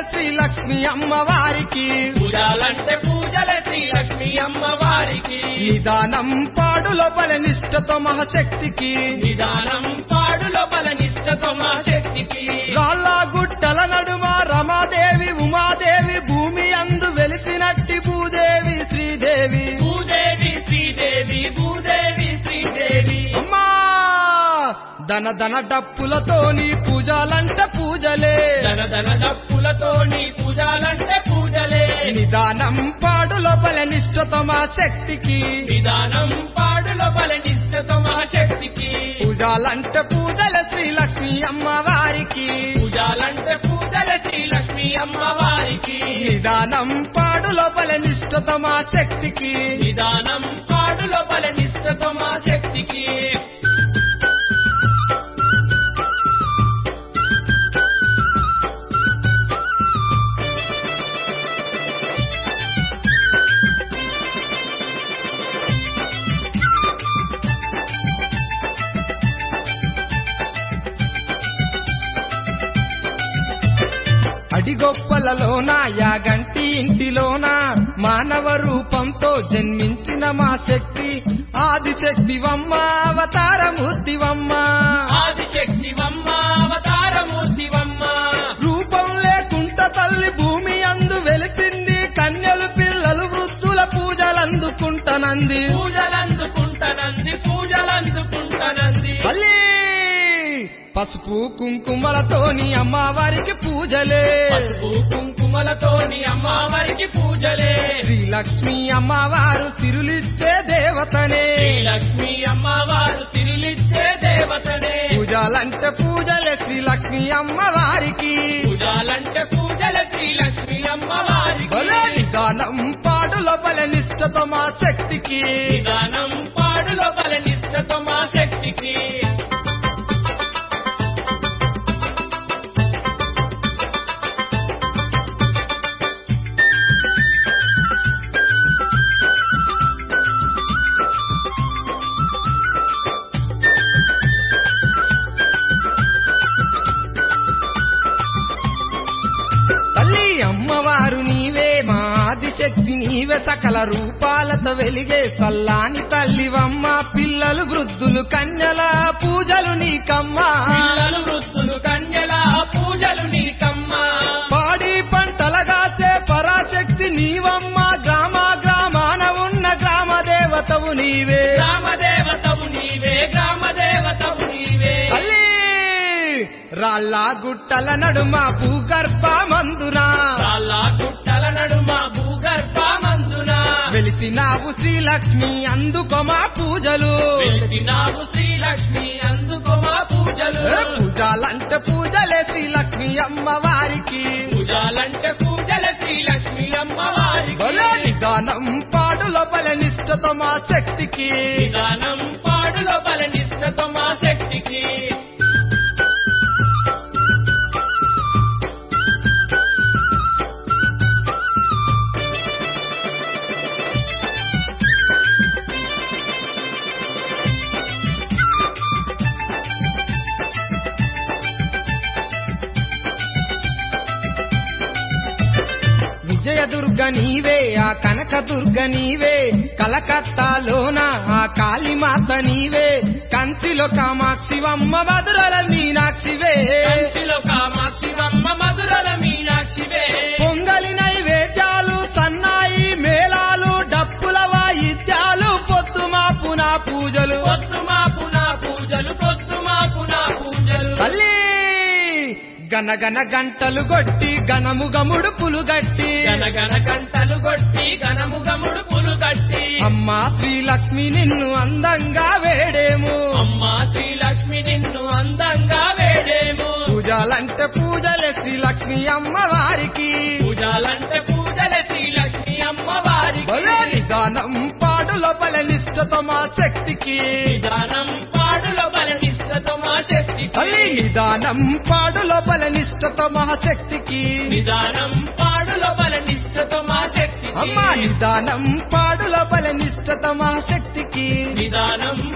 శ్రీ లక్ష్మి అమ్మవారికి పూజలంటే పూజలే శ్రీ లక్ష్మి అమ్మవారికి నిదానం పాడు లోపల నిష్ఠతో మహాశక్తికి నిదానం పాడులో బల నిష్టతో మా శక్తికి రాళ్ళ గుట్టల నడుమ రమాదేవి ఉమాదేవి భూమి అందు వెలిసినట్టి భూదేవి శ్రీదేవి భూదేవి శ్రీదేవి భూదేవి శ్రీదేవి అమ్మా ధన ధన డప్పులతోని పూజలంట పూజలే ధన ధన డప్పులతో నీ పూజలంటే పూజలే నిదానం పాడు లోపల నిష్ఠతో మా శక్తికి నిదానం పాడులో బల నిష్టతో మా శక్తికి పూజలంట పూజల శ్రీ లక్ష్మి అమ్మవారికి పూజలంటే పూజలే శ్రీ లక్ష్మి అమ్మవారికి నిదానం పాడు లోపల నిష్ఠతో మా శక్తికి నిదానం పాడులో బల నిష్టతో మా శక్తికి అడిగొప్పలలోన యాగంటి ఇంటిలోన మానవ రూపంతో జన్మించిన మా శక్తి ఆదిశక్తివమ్మ అవతారమూర్తివమ్మ ఆదిశక్తివమ్మ అవతారమూర్తివమ్మ రూపం లేకుంట తల్లి భూమి అందు వెలిసింది కన్యలు పిల్లలు వృద్ధుల పూజలందుకుంటనంది పూజలందుకుంటనంది పూజలందుకుంటనంది మళ్ళీ పసుపు కుంకుమలతోని అమ్మవారికి పూజలే పసుపు కుంకుమలతోని అమ్మవారికి పూజలే శ్రీలక్ష్మి అమ్మవారు సిరులిచ్చే దేవతనే శ్రీలక్ష్మి అమ్మవారు సిరులిచ్చే దేవతనే పూజలంటే పూజలే శ్రీలక్ష్మి అమ్మవారికి పూజలంటే పూజల శ్రీలక్ష్మి అమ్మవారికి బలే నిదానం పాడు లోపల నిష్ఠతో మా శక్తికి నిదానం పాడులో బల నిష్టతో మా శక్తికి తల్లి అమ్మవారు నీవే మా ఆదిశక్తి నీవే సకల రూపాలతో వెలిగే చల్లాని తల్లివమ్మ పిల్లలు వృద్ధులు కన్యల పూజలు నీకమ్మా పిల్లలు వృద్ధులు కన్యల పూజలు నీకమ్మా పాడి పంటలగాసే పరాశక్తి నీవమ్మ గ్రామ గ్రామాన ఉన్న గ్రామ దేవతవు నీవే గ్రామ దేవతవు నీవే గ్రామ దేవతవు నీవే తల్లి రాళ్ళ గుట్టల నడుమ భూగర్భ మందున చాలా గుట్టల నడుమ భూగర్భమందున వెలిసినావు శ్రీలక్ష్మి అందుకో మా పూజలు వెలిసినావు శ్రీలక్ష్మి అందుకో మా పూజలు ఏ పూజలంటే పూజలే శ్రీలక్ష్మి అమ్మవారికి పూజలంటే పూజల శ్రీలక్ష్మి అమ్మవారికి బలే నిదానం పాడు లోపల నిష్ఠతో మా శక్తికి నిదానం పాడులో బల నిష్టతో మా శక్తికి విజయదుర్గ నీవే ఆ కనకదుర్గ నీవే కలకత్తాలోన ఆ కాళీమాత నీవే కంచిలో కామాక్షివమ్మ మధురల మీనాక్షివే కంచిలో కామాక్షివమ్మ మధురల మీనాక్షివే పొంగలి నైవేద్యాలు సన్నాయి మేళాలు డప్పుల వాయిద్యాలు పొత్తు మాపు నా పూజలు పొద్దు మాపు నా పూజలు పొద్దు మాపు నా పూజలు తల్లి గనగన గంటలు కొట్టి గనము గముడు పులుగట్టి గనగన గంటలు కొట్టి గనముగముడు పులుగట్టి అమ్మా శ్రీలక్ష్మి నిన్ను అందంగా వేడేము అమ్మా శ్రీలక్ష్మి నిన్ను అందంగా వేడేము పూజలంటే పూజలే శ్రీలక్ష్మి అమ్మవారికి పూజలంటే పూజల శ్రీలక్ష్మి అమ్మవారికి బలే నిదానం పాడు లోపల నిష్ఠతో మా శక్తికి నిదానం పాడులో బల నిష్టతో మా శక్తికి తల్లి నిదానం పాడు లోపల నిష్ఠతో మహాశక్తికి నిదానం పాడులో బల నిష్టతో మా శక్తికి అమ్మా నిదానం పాడు లోపల నిష్ఠతో మహాశక్తికి నిదానం